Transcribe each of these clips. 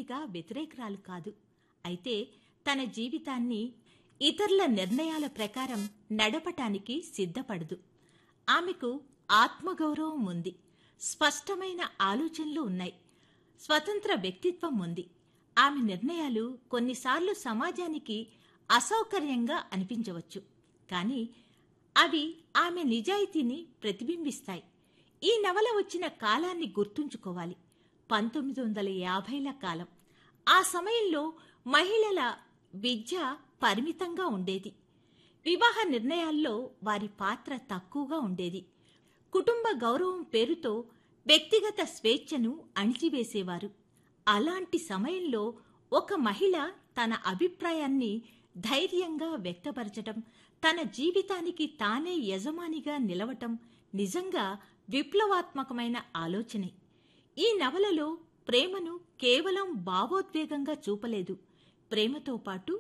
పూర్తిగా వ్యతిరేకురాలు కాదు అయితే తన జీవితాన్ని ఇతరుల నిర్ణయాల ప్రకారం నడపటానికి సిద్ధపడదు ఆమెకు ఆత్మగౌరవం ఉంది స్పష్టమైన ఆలోచనలు ఉన్నాయి స్వతంత్ర వ్యక్తిత్వం ఉంది ఆమె నిర్ణయాలు కొన్నిసార్లు సమాజానికి అసౌకర్యంగా అనిపించవచ్చు కానీ అవి ఆమె నిజాయితీని ప్రతిబింబిస్తాయి ఈ నవల వచ్చిన కాలాన్ని గుర్తుంచుకోవాలి పంతొమ్మిది వందల యాభైల కాలం ఆ సమయంలో మహిళల విద్య పరిమితంగా ఉండేది వివాహ నిర్ణయాల్లో వారి పాత్ర తక్కువగా ఉండేది కుటుంబ గౌరవం పేరుతో వ్యక్తిగత స్వేచ్ఛను అణిచివేసేవారు అలాంటి సమయంలో ఒక మహిళ తన అభిప్రాయాన్ని ధైర్యంగా వ్యక్తపరచటం తన జీవితానికి తానే యజమానిగా నిలవటం నిజంగా విప్లవాత్మకమైన ఆలోచనే ఈ నవలలో ప్రేమను కేవలం భావోద్వేగంగా చూపలేదు ప్రేమతో పాటు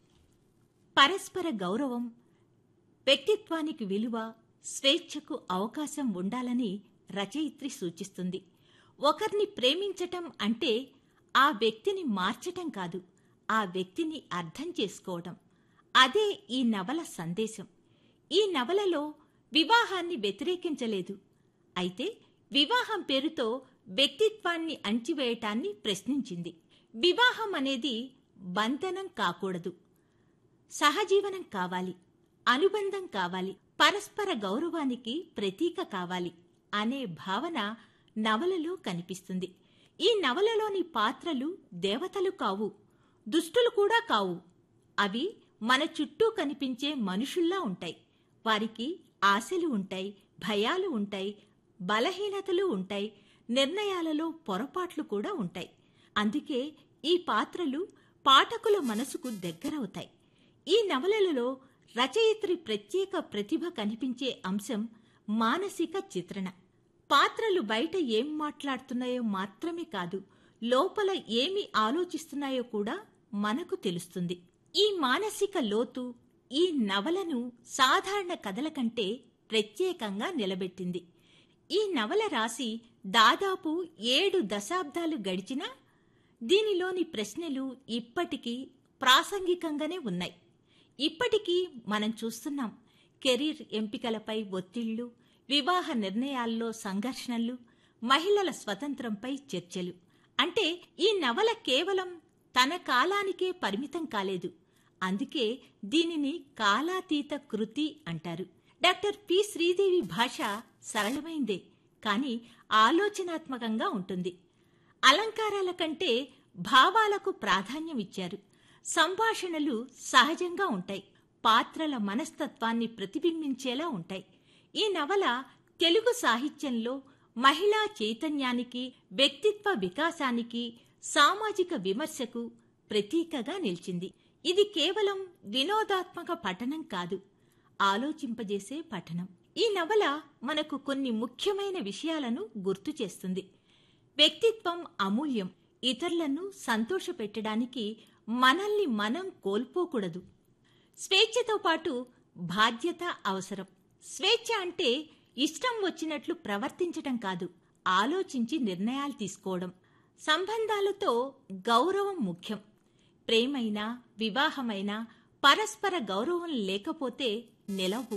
పరస్పర గౌరవం వ్యక్తిత్వానికి విలువ స్వేచ్ఛకు అవకాశం ఉండాలని రచయిత్రి సూచిస్తుంది ఒకరిని ప్రేమించటం అంటే ఆ వ్యక్తిని మార్చటం కాదు ఆ వ్యక్తిని అర్థం చేసుకోవటం అదే ఈ నవల సందేశం ఈ నవలలో వివాహాన్ని వ్యతిరేకించలేదు అయితే వివాహం పేరుతో వ్యక్తిత్వాన్ని అణచివేయటాన్ని ప్రశ్నించింది వివాహం అనేది బంధనం కాకూడదు సహజీవనం కావాలి అనుబంధం కావాలి పరస్పర గౌరవానికి ప్రతీక కావాలి అనే భావన నవలలో కనిపిస్తుంది ఈ నవలలోని పాత్రలు దేవతలు కావు దుష్టులు కూడా కావు అవి మన చుట్టూ కనిపించే మనుషుల్లా ఉంటాయి వారికి ఆశలు ఉంటాయి భయాలు ఉంటాయి బలహీనతలు ఉంటాయి నిర్ణయాలలో పొరపాట్లు కూడా ఉంటాయి అందుకే ఈ పాత్రలు పాఠకుల మనసుకు దగ్గరవుతాయి ఈ నవలలలో రచయిత్రి ప్రత్యేక ప్రతిభ కనిపించే అంశం మానసిక చిత్రణ పాత్రలు బయట ఏం మాట్లాడుతున్నాయో మాత్రమే కాదు లోపల ఏమి ఆలోచిస్తున్నాయో కూడా మనకు తెలుస్తుంది ఈ మానసిక లోతు ఈ నవలను సాధారణ కథల కంటే ప్రత్యేకంగా నిలబెట్టింది ఈ నవల రాసి దాదాపు ఏడు దశాబ్దాలు గడిచినా దీనిలోని ప్రశ్నలు ఇప్పటికీ ప్రాసంగికంగానే ఉన్నాయి ఇప్పటికీ మనం చూస్తున్నాం కెరీర్ ఎంపికలపై ఒత్తిళ్లు వివాహ నిర్ణయాల్లో సంఘర్షణలు మహిళల స్వతంత్రంపై చర్చలు అంటే ఈ నవల కేవలం తన కాలానికే పరిమితం కాలేదు అందుకే దీనిని కాలాతీత కృతి అంటారు డాక్టర్ పి శ్రీదేవి భాష సరళమైందే కానీ ఆలోచనాత్మకంగా ఉంటుంది అలంకారాల కంటే భావాలకు ప్రాధాన్యం ఇచ్చారు సంభాషణలు సహజంగా ఉంటాయి పాత్రల మనస్తత్వాన్ని ప్రతిబింబించేలా ఉంటాయి ఈ నవల తెలుగు సాహిత్యంలో మహిళా చైతన్యానికి వ్యక్తిత్వ వికాసానికి సామాజిక విమర్శకు ప్రతీకగా నిలిచింది ఇది కేవలం వినోదాత్మక పఠనం కాదు ఆలోచింపజేసే పఠనం ఈ నవల మనకు కొన్ని ముఖ్యమైన విషయాలను గుర్తు చేస్తుంది వ్యక్తిత్వం అమూల్యం ఇతరులను సంతోషపెట్టడానికి మనల్ని మనం కోల్పోకూడదు స్వేచ్ఛతో పాటు బాధ్యత అవసరం స్వేచ్ఛ అంటే ఇష్టం వచ్చినట్లు ప్రవర్తించటం కాదు ఆలోచించి నిర్ణయాలు తీసుకోవడం సంబంధాలతో గౌరవం ముఖ్యం ప్రేమైనా వివాహమైనా పరస్పర గౌరవం లేకపోతే నిలవు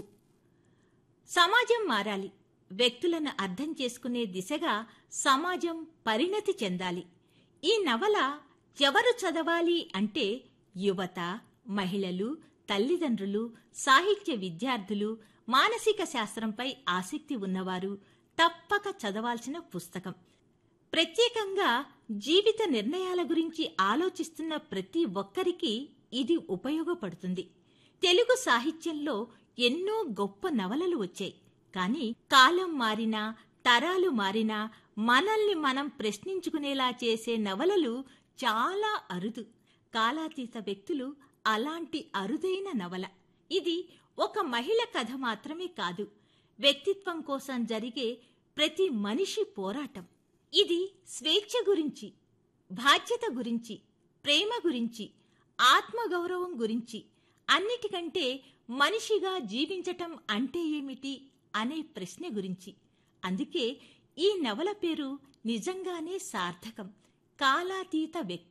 సమాజం మారాలి వ్యక్తులను అర్థం చేసుకునే దిశగా సమాజం పరిణతి చెందాలి ఈ నవల ఎవరు చదవాలి అంటే యువత మహిళలు తల్లిదండ్రులు సాహిత్య విద్యార్థులు మానసిక శాస్త్రంపై ఆసక్తి ఉన్నవారు తప్పక చదవాల్సిన పుస్తకం ప్రత్యేకంగా జీవిత నిర్ణయాల గురించి ఆలోచిస్తున్న ప్రతి ఒక్కరికి ఇది ఉపయోగపడుతుంది తెలుగు సాహిత్యంలో ఎన్నో గొప్ప నవలలు వచ్చాయి కానీ కాలం మారినా తరాలు మారినా మనల్ని మనం ప్రశ్నించుకునేలా చేసే నవలలు చాలా అరుదు కాలాతీత వ్యక్తులు అలాంటి అరుదైన నవల ఇది ఒక మహిళ కథ మాత్రమే కాదు వ్యక్తిత్వం కోసం జరిగే ప్రతి మనిషి పోరాటం ఇది స్వేచ్ఛ గురించి బాధ్యత గురించి ప్రేమ గురించి ఆత్మగౌరవం గురించి అన్నిటికంటే మనిషిగా జీవించటం అంటే ఏమిటి అనే ప్రశ్న గురించి అందుకే ఈ నవల పేరు నిజంగానే సార్థకం కాలాతీత వ్యక్తి